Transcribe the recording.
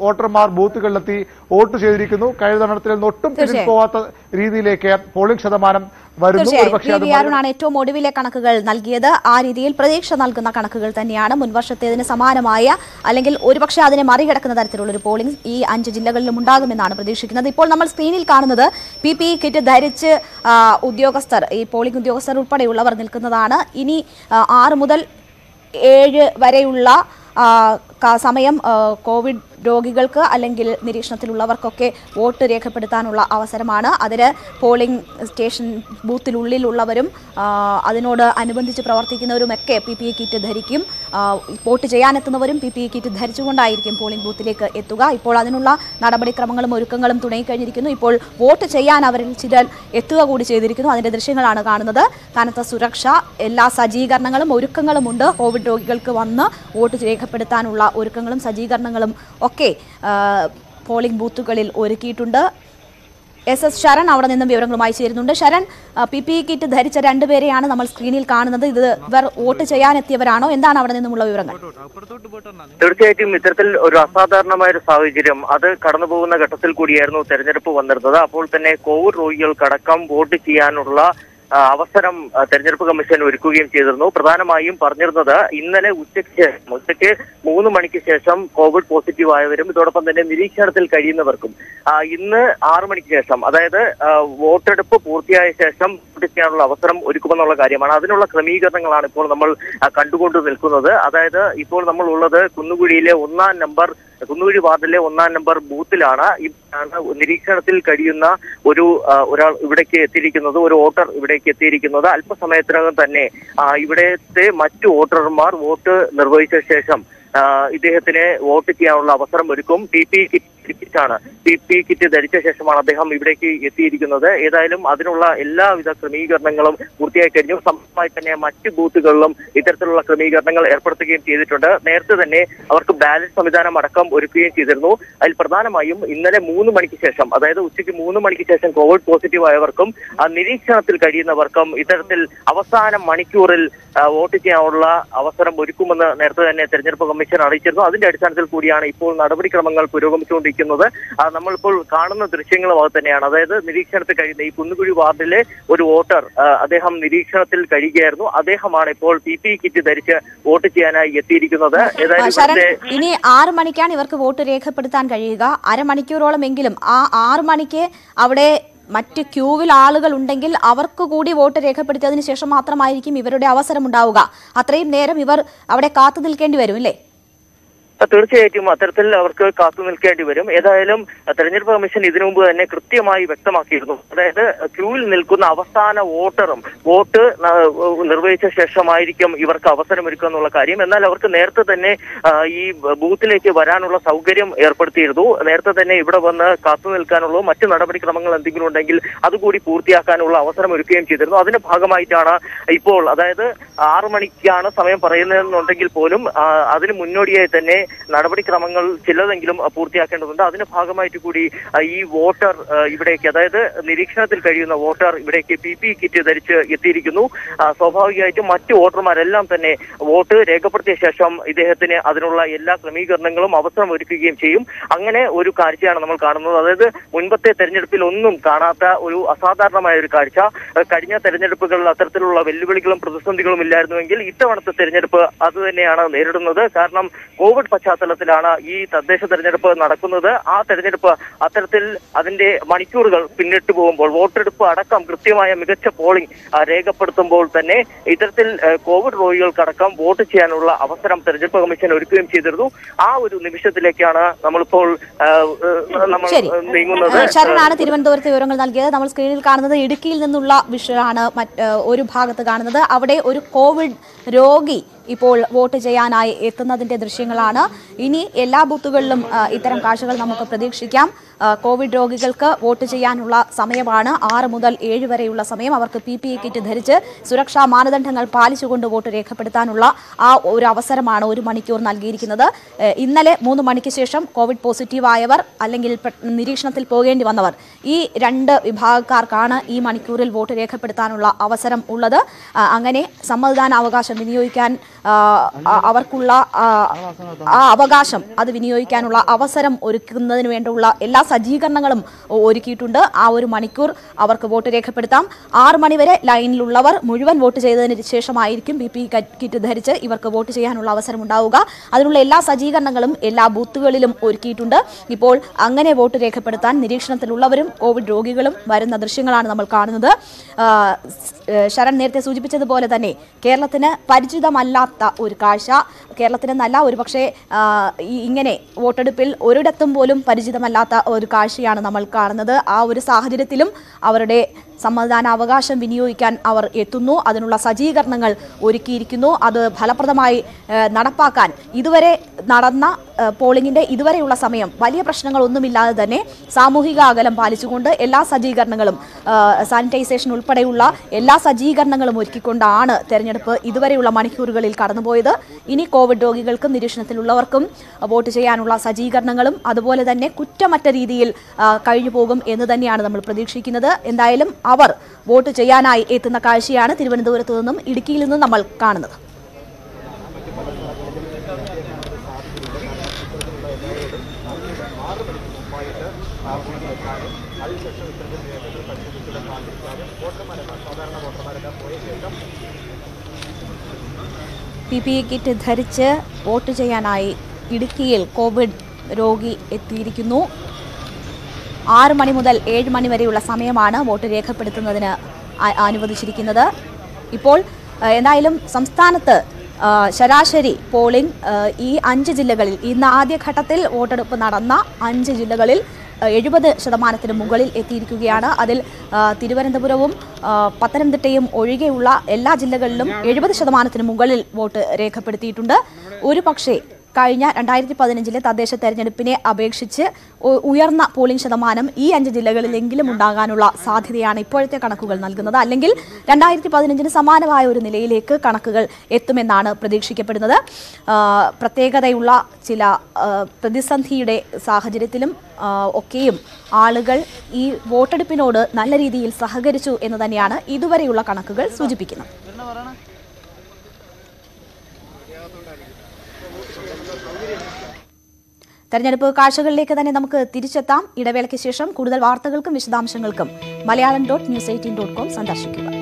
വോട്ടർമാർ ബൂത്തുകളിലെത്തി വോട്ട് ചെയ്തിരിക്കുന്നു കഴിഞ്ഞ തവണത്തിൽ നിന്ന് ഒട്ടും പിന്നിൽ തീർച്ചയായും. പോവാത്ത രീതിയിലേക്ക് പോളിംഗ് ശതമാനം വരുന്നു തീർച്ചയായും ഒരുപക്ഷെ വി അത് വി അരുണാണ് ഏറ്റവും ഒടുവിലെ കണക്കുകൾ നൽകിയത് ആ രീതിയിൽ പ്രതീക്ഷ നൽകുന്ന കണക്കുകൾ തന്നെയാണ് മുൻവർഷത്തേതിന് സമാനമായ അല്ലെങ്കിൽ ഒരുപക്ഷെ അതിനെ മറികടക്കുന്ന തരത്തിലുള്ള ഒരു പോളിംഗ് ഈ അഞ്ച് ജില്ലകളിലും ഉണ്ടാകുമെന്നാണ് പ്രതീക്ഷിക്കുന്നത് ഇപ്പോൾ നമ്മൾ സ്ക്രീനിൽ കാണുന്നത് പി പി കിറ്റ് ധരിച്ച് ആ, ഉദ്യോഗസ്ഥർ ഈ പോളിംഗ് ഉദ്യോഗസ്ഥർ ഉൾപ്പെടെയുള്ളവർ നിൽക്കുന്നതാണ് ഇനി ആ, ആറ് മുതൽ ഏഴ് വരെയുള്ള ആ, ക- സമയം ആ, കോവിഡ് രോഗികൾക്ക് അല്ലെങ്കിൽ നിരീക്ഷണത്തിലുള്ളവർക്കൊക്കെ വോട്ട് രേഖപ്പെടുത്താനുള്ള അവസരമാണ് അതിന് പോളിംഗ് സ്റ്റേഷൻ ബൂത്തിനുള്ളിലുള്ളവരും ആ, അതിനോട് അനുബന്ധിച്ച് പ്രവർത്തിക്കുന്നവരുമൊക്കെ പി പി ഇ കിറ്റ് ധരിക്കും ആ, വോട്ട് ചെയ്യാനെത്തുന്നവരും പി പി ഇ കിറ്റ് ധരിച്ചുകൊണ്ടായിരിക്കും പോളിംഗ് ബൂത്തിലേക്ക് എത്തുക ഇപ്പോൾ അതിനുള്ള നടപടിക്രമങ്ങളും ഒരുക്കങ്ങളും തുടങ്ങിക്കഴിഞ്ഞിരിക്കുന്നു ഇപ്പോൾ വോട്ട് ചെയ്യാൻ അവരിൽ ചിലർ എത്തുക കൂടി ചെയ്തിരിക്കുന്നു അതിന്റെ ദൃശ്യങ്ങളാണ് കാണുന്നത് കനത്ത സുരക്ഷ എല്ലാ സജ്ജീകരണങ്ങളും ഒരുക്കങ്ങളും ഉണ്ട് കോവിഡ് രോഗികൾക്ക് വന്ന് വോട്ട് രേഖപ്പെടുത്താനുള്ള ഒരുക്കങ്ങളും സജ്ജീകരണങ്ങളും ഒക്കെ ആ, പോളിംഗ് ബൂത്തുകളിൽ ഒരുക്കിയിട്ടുണ്ട് എസ് എസ് ശരൺ അവിടെ നിന്നും വിവരങ്ങളുമായി ചേരുന്നുണ്ട് ശരൺ പി പി കിറ്റ് ധരിച്ച രണ്ടുപേരെയാണ് നമ്മൾ സ്ക്രീനിൽ കാണുന്നത് ഇത് ഇവർ വോട്ട് ചെയ്യാനെത്തിയവരാണോ എന്താണ് അവിടെ നിന്നുമുള്ള വിവരങ്ങൾ തീർച്ചയായിട്ടും ഇത്തരത്തിൽ ഒരു അസാധാരണമായ ഒരു സാഹചര്യം അത് കടന്നു പോകുന്ന ഘട്ടത്തിൽ കൂടിയായിരുന്നു തെരഞ്ഞെടുപ്പ് വന്നിരുന്നത് അപ്പോൾ തന്നെ കോവിഡ് രോഗികൾക്കടക്കം വോട്ട് ചെയ്യാനുള്ള ആ, അവസരം ആ, തെരഞ്ഞെടുപ്പ് കമ്മീഷൻ ഒരുക്കുകയും ചെയ്തിരുന്നു പ്രധാനമായും പറഞ്ഞിരുന്നത് ഇന്നലെ ഉച്ചയ്ക്ക് ശേഷം ഉച്ചയ്ക്ക് മൂന്ന് മണിക്ക് ശേഷം കോവിഡ് പോസിറ്റീവ് ആയവരും ഇതോടൊപ്പം തന്നെ നിരീക്ഷണത്തിൽ കഴിയുന്നവർക്കും ആ, ഇന്ന് ആറു മണിക്ക് ശേഷം അതായത് ആ, വോട്ടെടുപ്പ് പൂർത്തിയായ ശേഷം വോട്ട് ചെയ്യാനുള്ള അവസരം ഒരുക്കുമെന്നുള്ള കാര്യമാണ് അതിനുള്ള ക്രമീകരണങ്ങളാണ് ഇപ്പോൾ നമ്മൾ ആ, കണ്ടുകൊണ്ട് നിൽക്കുന്നത് അതായത് ഇപ്പോൾ നമ്മൾ ഉള്ളത് കുന്നുകുഴിയിലെ ഒന്നാം നമ്പർ കുന്നുകുഴി വാർഡിലെ ഒന്നാം നമ്പർ ബൂത്തിലാണ് ഇതാണ് നിരീക്ഷണത്തിൽ കഴിയുന്ന ഒരു ആ, ഒരാൾ ഇവിടേക്ക് എത്തിയിരിക്കുന്നത് ഒരു വോട്ടർ ഇവിടേക്ക് എത്തിയിരിക്കുന്നത് അല്പസമയത്തിനകം തന്നെ ആ, ഇവിടത്തെ മറ്റു വോട്ടർമാർ വോട്ട് നിർവഹിച്ച ശേഷം ആ, ഇദ്ദേഹത്തിന് വോട്ട് ചെയ്യാനുള്ള അവസരം ഒരുക്കും പി പി കിറ്റാണ് പി പി കിറ്റ് ധരിച്ച ശേഷമാണ് അദ്ദേഹം ഇവിടേക്ക് എത്തിയിരിക്കുന്നത് ഏതായാലും അതിനുള്ള എല്ലാവിധ ക്രമീകരണങ്ങളും പൂർത്തിയായി കഴിഞ്ഞു സമാനമായി തന്നെ മറ്റ് ബൂത്തുകളിലും ഇത്തരത്തിലുള്ള ക്രമീകരണങ്ങൾ ഏർപ്പെടുത്തുകയും ചെയ്തിട്ടുണ്ട് നേരത്തെ തന്നെ അവർക്ക് ബാലറ്റ് സംവിധാനം അടക്കം ഒരുക്കുകയും ചെയ്തിരുന്നു അതിൽ പ്രധാനമായും ഇന്നലെ മൂന്ന് മണിക്ക് ശേഷം അതായത് ഉച്ചയ്ക്ക് മൂന്ന് മണിക്ക് ശേഷം കോവിഡ് പോസിറ്റീവ് ആയവർക്കും ആ, നിരീക്ഷണത്തിൽ കഴിയുന്നവർക്കും ഇത്തരത്തിൽ അവസാന മണിക്കൂറിൽ ആ, വോട്ട് ചെയ്യാനുള്ള അവസരം ഒരുക്കുമെന്ന് നേരത്തെ തന്നെ തെരഞ്ഞെടുപ്പ് കമ്മീഷൻ അറിയിച്ചിരുന്നു അതിന്റെ അടിസ്ഥാനത്തിൽ കൂടിയാണ് ഇപ്പോൾ നടപടിക്രമങ്ങൾ പുരോഗമിച്ചുകൊണ്ടിരിക്കുന്നത് ആ, നമ്മളിപ്പോൾ കാണുന്ന ദൃശ്യങ്ങളും അത് തന്നെയാണ് അതായത് നിരീക്ഷണത്തിൽ കഴിയുന്ന ഈ കുന്നുകുഴി വാർഡിലെ ഒരു വോട്ടർ ആ, അദ്ദേഹം നിരീക്ഷണത്തിൽ കഴിയുകയായിരുന്നു അദ്ദേഹമാണ് ഇപ്പോൾ പി പി കിറ്റ് ധരിച്ച് വോട്ട് ചെയ്യാനായി എത്തിയിരിക്കുന്നത് ആ, ഏതായാലും ശരൺ ഇവിടുത്തെ ഇനി ആറ് മണിക്കാണ് ഇവർക്ക് വോട്ട് രേഖപ്പെടുത്താൻ കഴിയുക അരമണിക്കൂറോളം എങ്കിലും ആ ആറ് മണിക്ക് അവിടെ മറ്റ് ക്യൂവിൽ ആളുകൾ ഉണ്ടെങ്കിൽ അവർക്ക് കൂടി വോട്ട് രേഖപ്പെടുത്തിയതിനു ശേഷം മാത്രമായിരിക്കും ഇവരുടെ അവസരം ഉണ്ടാവുക അത്രയും നേരം ഇവർ അവിടെ കാത്തു നിൽക്കേണ്ടി വരും അല്ലേ ആ, തീർച്ചയായിട്ടും അത്തരത്തിൽ അവർക്ക് കാത്തു നിൽക്കേണ്ടി വരും ഏതായാലും ആ, തെരഞ്ഞെടുപ്പ് കമ്മീഷൻ ഇതിനു മുമ്പ് തന്നെ കൃത്യമായി വ്യക്തമാക്കിയിരുന്നു അതായത് ക്യൂവിൽ നിൽക്കുന്ന അവസാന വോട്ടറും വോട്ട് ന- നിർവഹിച്ച ശേഷമായിരിക്കും ഇവർക്ക് അവസരമൊരുക്കുക എന്നുള്ള കാര്യം എന്നാൽ അവർക്ക് നേരത്തെ തന്നെ ആ, ഈ ബൂത്തിലേക്ക് വരാനുള്ള സൗകര്യം ഏർപ്പെടുത്തിയിരുന്നു നേരത്തെ തന്നെ ഇവിടെ വന്ന് കാത്തു നിൽക്കാനുള്ള മറ്റു നടപടിക്രമങ്ങൾ എന്തെങ്കിലും ഉണ്ടെങ്കിൽ അതുകൂടി പൂർത്തിയാക്കാനുള്ള അവസരം ഒരുക്കുകയും ചെയ്തിരുന്നു അതിന്റെ ഭാഗമായിട്ടാണ് ഇപ്പോൾ അതായത് ആറു മണിക്കാണ് സമയം പറയുന്നതെന്നുണ്ടെങ്കിൽ പോലും ആ, അതിന് മുന്നോടിയായി തന്നെ നടപടിക്രമങ്ങൾ ചിലതെങ്കിലും ആ, പൂർത്തിയാക്കേണ്ടതുണ്ട് അതിന്റെ ഭാഗമായിട്ട് കൂടി ആ, ഈ വോട്ടർ ആ, ഇവിടേക്ക് അതായത് നിരീക്ഷണത്തിൽ കഴിയുന്ന വോട്ടർ ഇവിടേക്ക് പി പി കിറ്റ് ധരിച്ച് എത്തിയിരിക്കുന്നു ആ, സ്വാഭാവികമായിട്ടും മറ്റു വോട്ടർമാരെല്ലാം തന്നെ വോട്ട് രേഖപ്പെടുത്തിയ ശേഷം ഇദ്ദേഹത്തിന് അതിനുള്ള എല്ലാ ക്രമീകരണങ്ങളും അവസരം ഒരുക്കുകയും ചെയ്യും അങ്ങനെ ഒരു കാഴ്ചയാണ് നമ്മൾ കാണുന്നത് അതായത് മുൻപത്തെ തെരഞ്ഞെടുപ്പിൽ ഒന്നും കാണാത്ത ഒരു അസാധാരണമായ ഒരു കാഴ്ച ആ, കഴിഞ്ഞ തെരഞ്ഞെടുപ്പുകളിൽ അത്തരത്തിലുള്ള വെല്ലുവിളികളും പ്രതിസന്ധികളും ഇല്ലായിരുന്നുവെങ്കിൽ ഇത്തവണത്തെ തെരഞ്ഞെടുപ്പ് അത് തന്നെയാണ് നേരിടുന്നത് കാരണം കോവിഡ് പശ്ചാത്തലത്തിലാണ് ഈ തദ്ദേശ തെരഞ്ഞെടുപ്പ് നടക്കുന്നത് ആ തെരഞ്ഞെടുപ്പ് അത്തരത്തിൽ അതിന്റെ മണിക്കൂറുകൾ പിന്നിട്ട് പോകുമ്പോൾ വോട്ടെടുപ്പ് അടക്കം കൃത്യമായ മികച്ച പോളിംഗ് ആ, രേഖപ്പെടുത്തുമ്പോൾ തന്നെ ഇത്തരത്തിൽ ആ, കോവിഡ് രോഗികൾക്കടക്കം വോട്ട് ചെയ്യാനുള്ള അവസരം തെരഞ്ഞെടുപ്പ് കമ്മീഷൻ ഒരുക്കുകയും ചെയ്തിരുന്നു ആ ഒരു നിമിഷത്തിലേക്കാണ് നമ്മളിപ്പോൾ ആ, ആ, നമ്മൾ ശരി ആ, നീങ്ങുന്നത് ശരണാണ് തിരുവനന്തപുരത്ത് വിവരങ്ങൾ നൽകിയത് നമ്മൾ സ്ക്രീനിൽ കാണുന്നത് ഇടുക്കിയിൽ നിന്നുള്ള വിഷയമാണ് മറ്റ് ഒരു ഭാഗത്ത് കാണുന്നത് അവിടെ ഒരു കോവിഡ് രോഗി ഇപ്പോൾ വോട്ട് ചെയ്യാനായി എത്തുന്നതിന്റെ ദൃശ്യങ്ങളാണ് ഇനി എല്ലാ ബൂത്തുകളിലും ആ, ഇത്തരം കാഴ്ചകൾ നമുക്ക് പ്രതീക്ഷിക്കാം ആ, കോവിഡ് രോഗികൾക്ക് വോട്ട് ചെയ്യാനുള്ള സമയമാണ് ആറ് മുതൽ ഏഴ് വരെയുള്ള സമയം അവർക്ക് പി പി ഇ കിറ്റ് ധരിച്ച് സുരക്ഷാ മാനദണ്ഡങ്ങൾ പാലിച്ചുകൊണ്ട് വോട്ട് രേഖപ്പെടുത്താനുള്ള ആ ഒരു അവസരമാണ് ഒരു മണിക്കൂർ നൽകിയിരിക്കുന്നത് ഏഹ് ഇന്നലെ മൂന്ന് മണിക്ക് ശേഷം കോവിഡ് പോസിറ്റീവ് ആയവർ അല്ലെങ്കിൽ പെ- നിരീക്ഷണത്തിൽ പോകേണ്ടി വന്നവർ ഈ രണ്ട് വിഭാഗക്കാർക്കാണ് ഈ മണിക്കൂറിൽ വോട്ട് രേഖപ്പെടുത്താനുള്ള അവസരം ഉള്ളത് ആ, അങ്ങനെ സമ്മതിദാനാവകാശം വിനിയോഗിക്കാൻ ആ, ആ, അവർക്കുള്ള ആ, ആ അവകാശം അത് വിനിയോഗിക്കാനുള്ള അവസരം ഒരുക്കുന്നതിന് വേണ്ടിയുള്ള എല്ലാ സജ്ജീകരണങ്ങളും ഒ- ഒരുക്കിയിട്ടുണ്ട് ആ ഒരു മണിക്കൂർ അവർക്ക് വോട്ട് രേഖപ്പെടുത്താം ആറ് മണിവരെ ലൈനിലുള്ളവർ മുഴുവൻ വോട്ട് ചെയ്തതിന് ശേഷമായിരിക്കും ബി പി കിറ്റ് ധരിച്ച് ഇവർക്ക് വോട്ട് ചെയ്യാനുള്ള അവസരം ഉണ്ടാവുക അതിനുള്ള എല്ലാ സജ്ജീകരണങ്ങളും എല്ലാ ബൂത്തുകളിലും ഒരുക്കിയിട്ടുണ്ട് ഇപ്പോൾ അങ്ങനെ വോട്ട് രേഖപ്പെടുത്താൻ നിരീക്ഷണത്തിലുള്ളവരും കോവിഡ് രോഗികളും വരുന്ന ദൃശ്യങ്ങളാണ് നമ്മൾ കാണുന്നത് ആ, സ്- ഏഹ് ശരൺ നേരത്തെ സൂചിപ്പിച്ചതുപോലെ തന്നെ കേരളത്തിന് പരിചിതമല്ലാത്ത ഒരു കാഴ്ച കേരളത്തിന് നല്ല ഒരുപക്ഷെ ആ, ഈ ഇങ്ങനെ വോട്ടെടുപ്പിൽ ഒരിടത്തും പോലും പരിചിതമല്ലാത്ത ഒരു കാഴ്ചയാണ് നമ്മൾ കാണുന്നത് ആ ഒരു സാഹചര്യത്തിലും അവരുടെ സമ്മതിദാനാവകാശം വിനിയോഗിക്കാൻ അവർ എത്തുന്നു അതിനുള്ള സജ്ജീകരണങ്ങൾ ഒരുക്കിയിരിക്കുന്നു അത് ഫലപ്രദമായി ഏഹ്, നടപ്പാക്കാൻ ഇതുവരെ നടന്ന ഏഹ്, പോളിംഗിന്റെ ഇതുവരെയുള്ള സമയം വലിയ പ്രശ്നങ്ങളൊന്നുമില്ലാതെ തന്നെ സാമൂഹിക അകലം പാലിച്ചുകൊണ്ട് എല്ലാ സജ്ജീകരണങ്ങളും ഏഹ്, സാനിറ്റൈസേഷൻ ഉൾപ്പെടെയുള്ള എല്ലാ സജ്ജീകരണങ്ങളും ഒരുക്കിക്കൊണ്ടാണ് തെരഞ്ഞെടുപ്പ് ഇതുവരെയുള്ള മണിക്കൂറുകളിൽ കടന്നുപോയത് ഇനി കോവിഡ് രോഗികൾക്കും നിരീക്ഷണത്തിലുള്ളവർക്കും വോട്ട് ചെയ്യാനുള്ള സജ്ജീകരണങ്ങളും അതുപോലെ തന്നെ കുറ്റമറ്റ രീതിയിൽ ആ, കഴിഞ്ഞു പോകും എന്ന് തന്നെയാണ് നമ്മൾ പ്രതീക്ഷിക്കുന്നത് എന്തായാലും അവർ വോട്ട് ചെയ്യാനായി എത്തുന്ന കാഴ്ചയാണ് തിരുവനന്തപുരത്ത് നിന്നും ഇടുക്കിയിൽ നിന്നും നമ്മൾ കാണുന്നത് പി പി ഇ കിറ്റ് ധരിച്ച് വോട്ട് ചെയ്യാനായി ഇടുക്കിയിൽ കോവിഡ് രോഗി എത്തിയിരിക്കുന്നു ആറ് മണി മുതൽ ഏഴ് മണി വരെയുള്ള സമയമാണ് വോട്ട് രേഖപ്പെടുത്തുന്നതിന് ആ- അനുവദിച്ചിരിക്കുന്നത് ഇപ്പോൾ ആ, എന്തായാലും സംസ്ഥാനത്ത് ആ, ശരാശരി പോളിംഗ് ആ, ഈ അഞ്ച് ജില്ലകളിൽ ഇന്ന് ആദ്യഘട്ടത്തിൽ വോട്ടെടുപ്പ് നടന്ന അഞ്ച് ജില്ലകളിൽ എഴുപത് ശതമാനത്തിന് മുകളിൽ എത്തിയിരിക്കുകയാണ് അതിൽ ആ, തിരുവനന്തപുരവും ആ, പത്തനംതിട്ടയും ഒഴികെയുള്ള എല്ലാ ജില്ലകളിലും എഴുപത് ശതമാനത്തിന് മുകളിൽ വോട്ട് രേഖപ്പെടുത്തിയിട്ടുണ്ട് ഒരു പക്ഷേ കഴിഞ്ഞ രണ്ടായിരത്തി പതിനഞ്ചിലെ തദ്ദേശ തെരഞ്ഞെടുപ്പിനെ അപേക്ഷിച്ച് ഉ- ഉയർന്ന പോളിംഗ് ശതമാനം ഈ അഞ്ച് ജില്ലകളിലെങ്കിലും ഉണ്ടാകാനുള്ള സാധ്യതയാണ് ഇപ്പോഴത്തെ കണക്കുകൾ നൽകുന്നത് അല്ലെങ്കിൽ രണ്ടായിരത്തി പതിനഞ്ചിന് സമാനമായ ഒരു നിലയിലേക്ക് കണക്കുകൾ എത്തുമെന്നാണ് പ്രതീക്ഷിക്കപ്പെടുന്നത് ആ, പ്രത്യേകതയുള്ള ചില ആ, പ്രതിസന്ധിയുടെ സാഹചര്യത്തിലും ആ, ഒക്കെയും ആളുകൾ ഈ വോട്ടെടുപ്പിനോട് നല്ല രീതിയിൽ സഹകരിച്ചു എന്ന് തന്നെയാണ് ഇതുവരെയുള്ള കണക്കുകൾ സൂചിപ്പിക്കുന്നത് തെരഞ്ഞെടുപ്പ് കാഴ്ചകളിലേക്ക് തന്നെ നമുക്ക് തിരിച്ചെത്താം ഇടവേളയ്ക്ക് ശേഷം കൂടുതൽ വാർത്തകൾക്കും വിശദാംശങ്ങൾക്കും Malayalam dot news eighteen dot com സന്ദർശിക്കുക